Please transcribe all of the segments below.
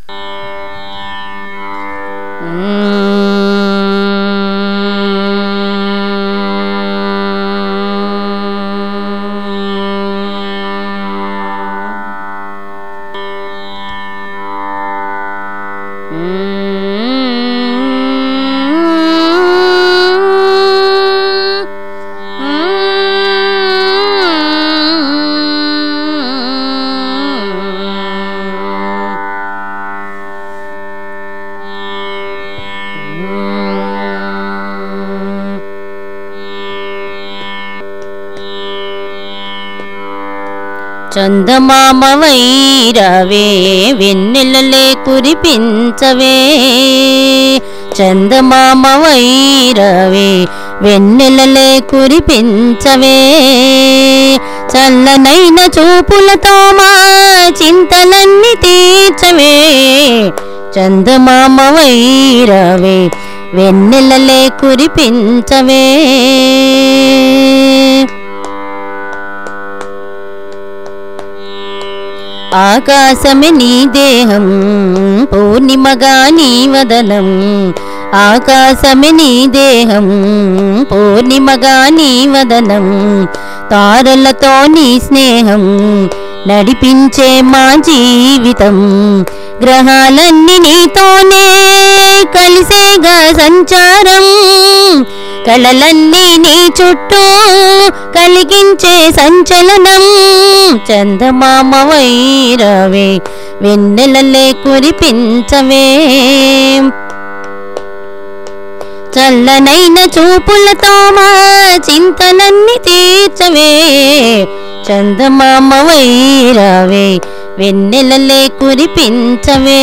చందమామ వైరవే వెన్నెలలే కురిపించవే చందమామ వైరవే వెన్నెలలే కురిపించవే చల్లనైన చూపులతో మా చింతలన్నీ తీర్చవే చందమామ వైరవే వెన్నెలలే కురిపించవే ఆకాశమే నీ దేహం పూర్ణిమగా నీ వదనం ఆకాశమే నీ దేహం పూర్ణిమగా నీ వదనం తారలతో నీ స్నేహం నడిపించే మా జీవితం గ్రహాలన్నీ నీతోనే కలిసేగా సంచారం కళలన్నీ నీ చుట్టూ కలిగించే సంచలనం చందమామ వైరవే వెన్నెలలే కురిపించవే చల్లనైన చూపులతో మా చింతలన్నీ తీర్చవే చందమామ వైరవే వెన్నెలలే కురిపించవే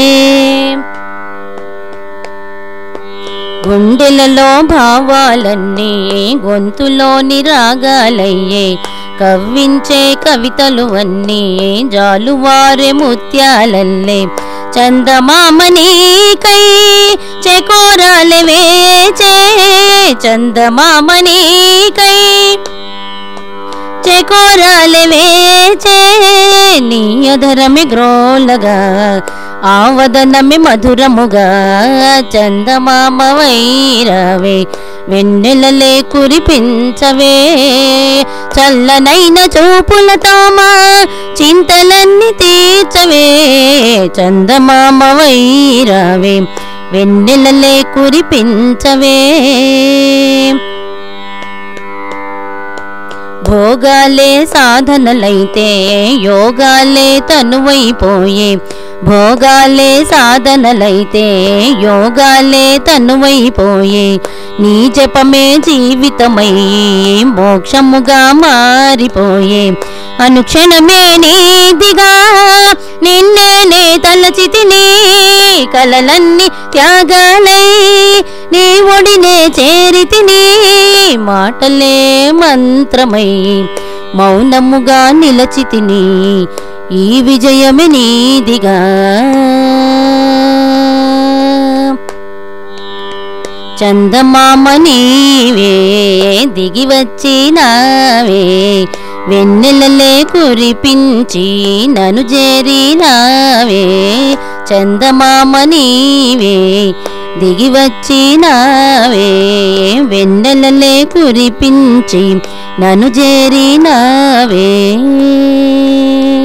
గుండెలలో భావాలన్నీ గొంతులోని రాగాలయ్యే కవ్వించే కవితలు అన్నీ జాలువారే ముత్యాలల్లే చందమామనీకై చెకోరాలే వేచే చందమామనీకై చెకోరాలే వేచే నీ అధరమి గ్రోలగా ఆవదనమి మధురముగా చందమామ వైరవే వెన్నెలలే కురిపించవే చల్లనైన చూపులతో మా చింతలన్నీ తీర్చవే చందమామ వైరవే వెన్నెలలే కురిపించవే భోగాలే సాధనలైతే యోగాలే తనువైపోయే భోగాలే సాధనలైతే యోగాలే తనువైపోయే నీ జపమే జీవితమై మోక్షముగా మారిపోయే అనుక్షణమే నీదిగా నిన్నేనే తలచితిని కలలన్నీ త్యాగాలై నీ ఒడినే చేరితిని మాటలే మంత్రమై మౌనముగా నిలచితిని ఈ విజయమే నీదిగా చందమామ నీవే దిగి వచ్చినావే వెన్నెలలే కురిపించి నను చేరినావే చందమామ నీవే దిగి వచ్చినావే వెన్నెలలే కురిపించి నను చేరినావే